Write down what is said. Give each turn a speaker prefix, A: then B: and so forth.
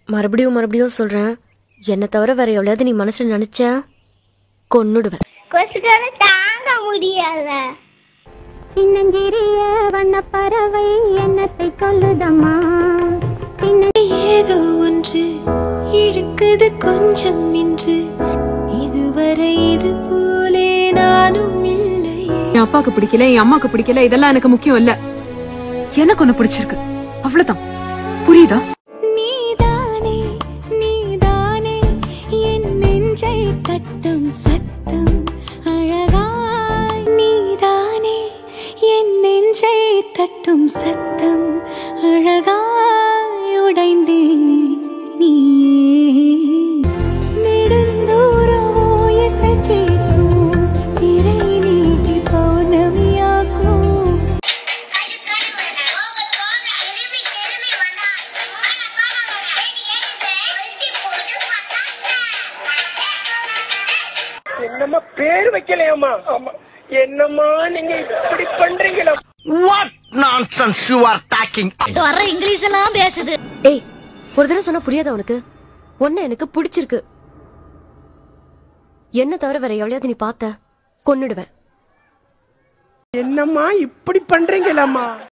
A: மறுபடியும் மறுபடியும் சொல்றேன் என்ன தவிர வேற எவ்வளவு நீ மனசுல நினைச்ச கொன்னுடுவேன்
B: கொசுக்களை தாங்க முடியல
C: சின்னஞ்சிறிய வண்ணப்பறவை என்னத்தை சொல்லுதம்மா சின்ன
D: ஏதோ ஒன்று இழுக்குது கொஞ்சம் இன்று இதுவரை இது போலே நானும் இல்லையே
E: என் அப்பாக்கு பிடிக்கல என் அம்மாக்கு பிடிக்கல இதெல்லாம் எனக்கு முக்கியம் இல்ல எனக்கு ஒண்ணு பிடிச்சிருக்கு அவ்வளவுதான் புரியுதா
D: நீதானே நீதானே என் நெஞ்சை தட்டும் சத்தம் அழகாய் நீதானே என் நெஞ்சை தட்டும் சத்தம் அழகாய் உடைந்தேன் நீயே நெடுந்தூரமோ இசை கேட்கும் திரை நீட்டி பௌர்ணமியாக்கும்
F: என்னம்மா பேர் வைக்கலையாம்மா ஆமா என்னம்மா நீங்க இப்படி பண்றீங்களா
G: What nonsense you are talking?
D: வர இங்கிலீஷ் எல்லாம் பேசுது
A: ஏய் ஒரு தடவை சொன்னா புரியாதா உனக்கு ஒன்னு எனக்கு பிடிச்சிருக்கு என்ன தவிர வேற எவ்வளவு நீ பார்த்த கொன்னுடுவேன்
F: என்னம்மா இப்படி பண்றீங்களாம்மா